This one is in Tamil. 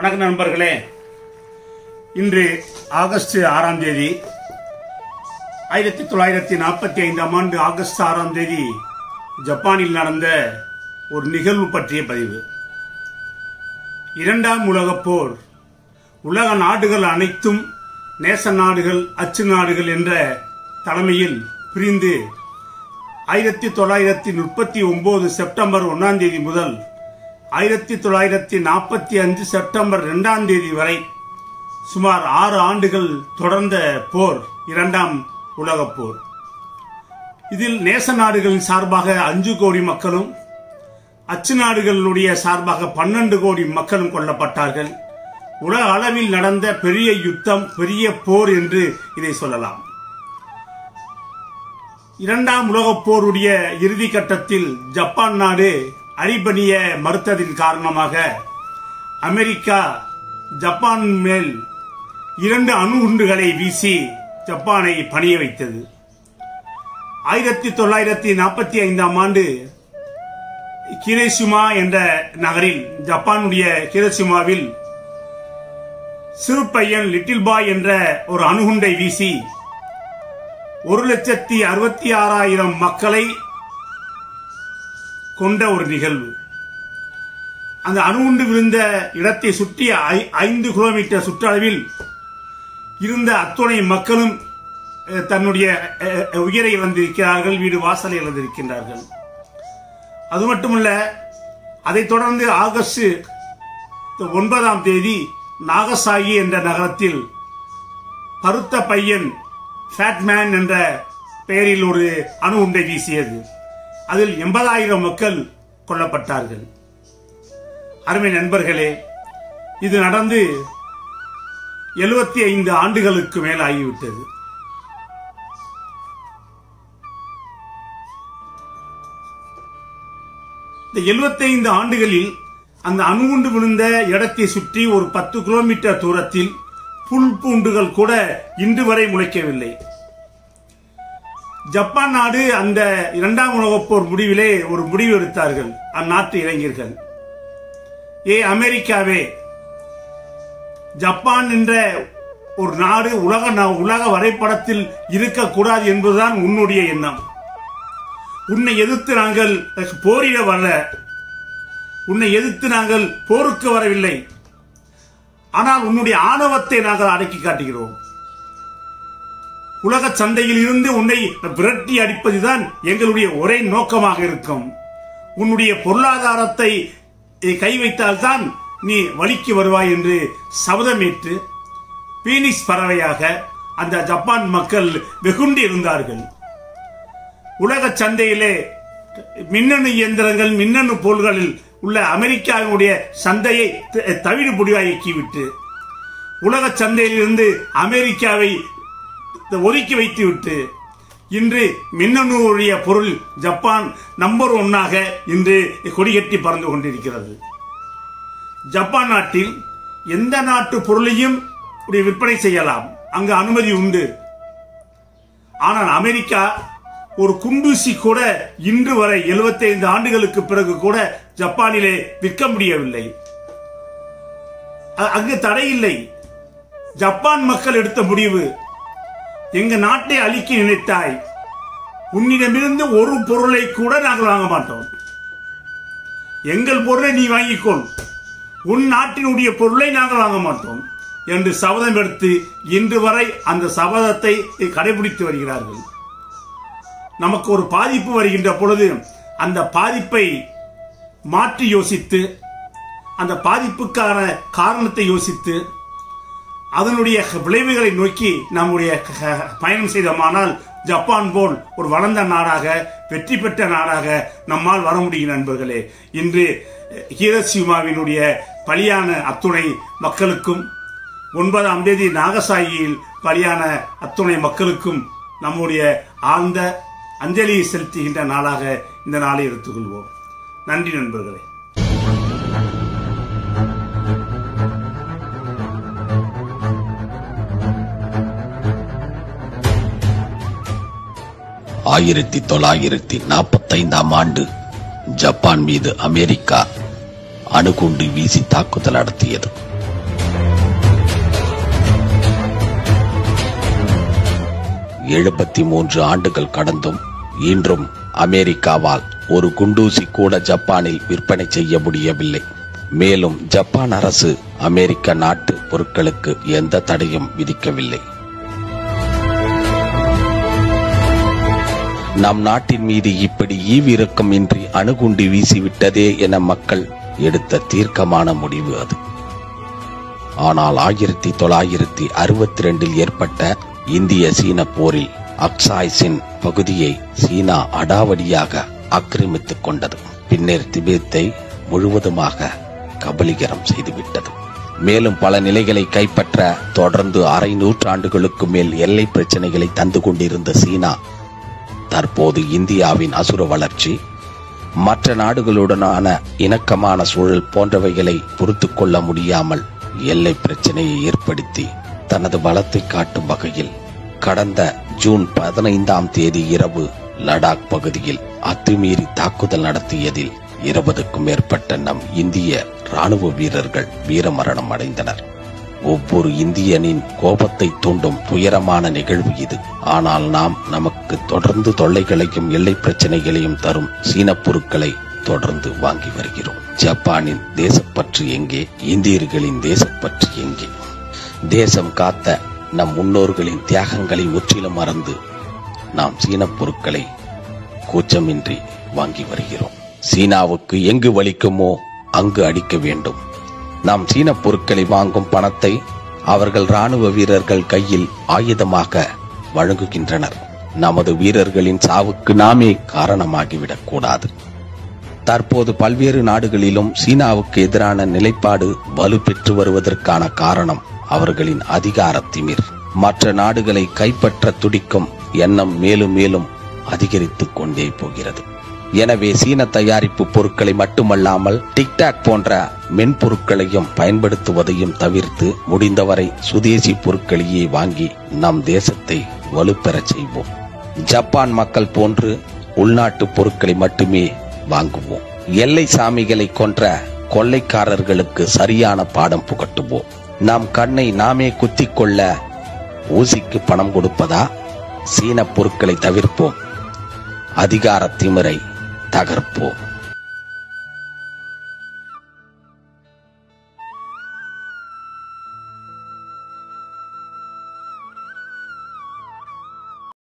வணக்கம் நண்பர்களே இன்று ஆகஸ்ட் ஆறாம் தேதி ஆயிரத்தி தொள்ளாயிரத்தி நாற்பத்தி ஐந்தாம் ஆண்டு ஆகஸ்ட் ஆறாம் தேதி ஜப்பானில் நடந்த ஒரு நிகழ்வு பற்றிய பதிவு இரண்டாம் உலகப் போர் உலக நாடுகள் அனைத்தும் நேச நாடுகள் அச்சு நாடுகள் என்ற தலைமையில் பிரிந்து ஆயிரத்தி தொள்ளாயிரத்தி முப்பத்தி ஒன்பது செப்டம்பர் ஒன்னாம் தேதி முதல் ஆயிரத்தி தொள்ளாயிரத்தி நாற்பத்தி அஞ்சு செப்டம்பர் இரண்டாம் தேதி வரை சுமார் ஆறு ஆண்டுகள் தொடர்ந்த போர் இரண்டாம் உலகப் போர் இதில் நேச நாடுகளின் சார்பாக அஞ்சு கோடி மக்களும் அச்சு நாடுகளுடைய சார்பாக பன்னெண்டு கோடி மக்களும் கொல்லப்பட்டார்கள் உலக அளவில் நடந்த பெரிய யுத்தம் பெரிய போர் என்று இதை சொல்லலாம் இரண்டாம் உலகப் போருடைய இறுதி கட்டத்தில் ஜப்பான் நாடு அடிபணிய மறுத்ததின் காரணமாக அமெரிக்கா ஜப்பான் மேல் இரண்டு அணுகுண்டுகளை வீசி ஜப்பானை பணிய வைத்தது ஆயிரத்தி தொள்ளாயிரத்தி நாற்பத்தி ஐந்தாம் ஆண்டு கிரேசிமா என்ற நகரில் ஜப்பானுடைய கிரேசிமாவில் சிறு பையன் லிட்டில் பாய் என்ற ஒரு அணுகுண்டை வீசி ஒரு லட்சத்தி அறுபத்தி ஆறாயிரம் மக்களை கொண்ட ஒரு நிகழ்வு அந்த அணுகுண்டு விழுந்த இடத்தை சுற்றி ஐ- ஐந்து கிலோமீட்டர் சுற்றளவில் இருந்த அத்துணை மக்களும் அஹ், தன்னுடைய அஹ், அஹ், உயிரை இழந்திருக்கிறார்கள் வீடு வாசலை இழந்திருக்கின்றார்கள் அது மட்டுமல்ல அதைத் தொடர்ந்து ஆகஸ்ட் ஒன்பதாம் தேதி நாகசாகி என்ற நகரத்தில் பருத்த பையன் ஃபேட்மேன் என்ற பெயரில் ஒரு அணு உண்டை வீசியது அதில் எண்பதாயிரம் மக்கள் கொல்லப்பட்டார்கள் அருமை நண்பர்களே இது நடந்து எழுபத்தி ஐந்து ஆண்டுகளுக்கு மேல் ஆகிவிட்டது இந்த 75 ஆண்டுகளில் அந்த அணுகுண்டு விழுந்த இடத்தை சுற்றி ஒரு பத்து கிலோமீட்டர் தூரத்தில் புல் பூண்டுகள் கூட இன்று வரை முளைக்கவில்லை ஜப்பான் நாடு அந்த இரண்டாம் உலகப் போர் முடிவிலே ஒரு முடிவு எடுத்தார்கள் அந்நாட்டு இளைஞர்கள் ஏ அமெரிக்காவே ஜப்பான் என்ற ஒரு நாடு உலக நா- உலக வரைபடத்தில் இருக்கக்கூடாது என்பதுதான் உன்னுடைய எண்ணம் உன்னை எதிர்த்து நாங்கள் போரிட வரல உன்னை எதிர்த்து நாங்கள் போருக்கு வரவில்லை ஆனால் உன்னுடைய ஆணவத்தை நாங்கள் அடக்கி காட்டுகிறோம் உலக சந்தையில் இருந்து உன்னை விரட்டி அடிப்பதுதான் எங்களுடைய ஒரே நோக்கமாக இருக்கும் உன்னுடைய பொருளாதாரத்தை eh, கை வைத்தால்தான் நீ வழிக்கு வருவாய் என்று சபதமேற்று பீனிக்ஸ் பறவையாக அந்த ஜப்பான் மக்கள் வெகுண்டு இருந்தார்கள் உலக சந்தையிலே மின்னணு இயந்திரங்கள் மின்னணு பொருள்களில் உள்ள அமெரிக்காவினுடைய சந்தையை த- தவிடு பொடிவாக்கிவிட்டு உலக சந்தையிலிருந்து அமெரிக்காவை ஒதுக்கி வைத்துவிட்டு இன்று மின்னணுடைய பொருள் ஜப்பான் நம்பர் ஒன்னாக இன்று கொடிகட்டி பறந்து கொண்டிருக்கிறது ஜப்பான் நாட்டில் எந்த நாட்டு பொருளையும் இப்படி விற்பனை செய்யலாம் அங்கு அனுமதி உண்டு ஆனால் அமெரிக்கா ஒரு குண்டூசி கூட இன்று வரை 75 ஆண்டுகளுக்கு பிறகு கூட ஜப்பானிலே விற்க முடியவில்லை அ- அங்கு தடை இல்லை ஜப்பான் மக்கள் எடுத்த முடிவு எங்க நாட்டை அழிக்க நினைத்தாய் உன்னிடமிருந்து ஒரு பொருளை கூட நாங்கள் வாங்க மாட்டோம் எங்கள் பொருளை நீ வாங்கிக்கொள் உன் நாட்டினுடைய பொருளை நாங்கள் வாங்க மாட்டோம் என்று சபதம் எடுத்து இன்று வரை அந்த சபதத்தை கடைபிடித்து வருகிறார்கள் நமக்கு ஒரு பாதிப்பு வருகின்ற பொழுது அந்த பாதிப்பை மாற்றி யோசித்து அந்த பாதிப்புக்கான காரணத்தை யோசித்து அதனுடைய விளைவுகளை நோக்கி நம்முடைய க- பயணம் செய்தோமானால் ஜப்பான் போல் ஒரு வளர்ந்த நாடாக வெற்றி பெற்ற நாடாக நம்மால் வர முடியும் நண்பர்களே இன்று ஹீரசிமாவினுடைய பலியான அத்துணை மக்களுக்கும் ஒன்பதாம் தேதி நாகசாகியில் பலியான அத்துணை மக்களுக்கும் நம்முடைய ஆழ்ந்த அஞ்சலியை செலுத்துகின்ற நாளாக இந்த நாளை எடுத்துக்கொள்வோம் நன்றி நண்பர்களே ஆயிரத்தி தொள்ளாயிரத்தி நாற்பத்தைந்தாம் ஆண்டு ஜப்பான் மீது அமெரிக்கா அணுகுண்டு வீசி தாக்குதல் நடத்தியது எழுபத்தி மூன்று ஆண்டுகள் கடந்தும் இன்றும் அமெரிக்காவால் ஒரு குண்டூசி கூட ஜப்பானில் விற்பனை செய்ய முடியவில்லை மேலும் ஜப்பான் அரசு அமெரிக்க நாட்டு பொருட்களுக்கு எந்த தடையும் விதிக்கவில்லை நம் நாட்டின் மீது இப்படி ஈவிரக்கம் இன்றி அணுகுண்டு வீசிவிட்டதே என மக்கள் எடுத்த தீர்க்கமான முடிவு அது ஆனால் ஆயிரத்தி தொள்ளாயிரத்தி அறுபத்தி ரெண்டில் ஏற்பட்ட இந்திய சீன போரில் அக்சாய்ஸின் பகுதியை சீனா அடாவடியாக ஆக்கிரமித்துக் கொண்டது பின்னர் திபேத்தை முழுவதுமாக கபலீகரம் செய்துவிட்டது மேலும் பல நிலைகளை கைப்பற்ற தொடர்ந்து அரை நூற்றாண்டுகளுக்கு மேல் எல்லை பிரச்சனைகளை தந்து கொண்டிருந்த சீனா தற்போது இந்தியாவின் அசுர வளர்ச்சி மற்ற நாடுகளுடனான இணக்கமான சூழல் போன்றவைகளை பொறுத்து கொள்ள முடியாமல் எல்லை பிரச்சனையை ஏற்படுத்தி தனது பலத்தை காட்டும் வகையில் கடந்த ஜூன் பதினைந்தாம் தேதி இரவு லடாக் பகுதியில் அத்துமீறி தாக்குதல் நடத்தியதில் இருபதுக்கும் மேற்பட்ட நம் இந்திய ராணுவ வீரர்கள் வீரமரணம் அடைந்தனர் ஒவ்வொரு இந்தியனின் கோபத்தை தூண்டும் துயரமான நிகழ்வு இது ஆனால் நாம் நமக்கு தொடர்ந்து தொல்லைகளையும் எல்லை பிரச்சனைகளையும் தரும் சீன பொருட்களை தொடர்ந்து வாங்கி வருகிறோம் ஜப்பானின் தேசப்பற்று எங்கே இந்தியர்களின் தேசப்பற்று எங்கே தேசம் காத்த நம் முன்னோர்களின் தியாகங்களை முற்றிலும் மறந்து நாம் சீன பொருட்களை கூச்சமின்றி வாங்கி வருகிறோம் சீனாவுக்கு எங்கு வலிக்குமோ அங்கு அடிக்க வேண்டும் நாம் சீன பொருட்களை வாங்கும் பணத்தை அவர்கள் ராணுவ வீரர்கள் கையில் ஆயுதமாக வழங்குகின்றனர் நமது வீரர்களின் சாவுக்கு நாமே காரணமாகிவிடக் கூடாது தற்போது பல்வேறு நாடுகளிலும் சீனாவுக்கு எதிரான நிலைப்பாடு வலுப்பெற்று வருவதற்கான காரணம் அவர்களின் அதிகார திமிர் மற்ற நாடுகளை கைப்பற்ற துடிக்கும் எண்ணம் மேலும் மேலும் அதிகரித்துக் கொண்டே போகிறது எனவே சீன தயாரிப்பு பொருட்களை மட்டுமல்லாமல் டிக்டாக் போன்ற மென்பொருட்களையும் பயன்படுத்துவதையும் தவிர்த்து முடிந்தவரை சுதேசி பொருட்களையே வாங்கி நம் தேசத்தை வலுப்பெறச் செய்வோம் ஜப்பான் மக்கள் போன்று உள்நாட்டு பொருட்களை மட்டுமே வாங்குவோம் எல்லை சாமிகளை கொன்ற கொள்ளைக்காரர்களுக்கு சரியான பாடம் புகட்டுவோம் நம் கண்ணை நாமே குத்திக் கொள்ள ஊசிக்கு பணம் கொடுப்பதா சீன பொருட்களை தவிர்ப்போம் அதிகார திமிரை தகர்ப்போம்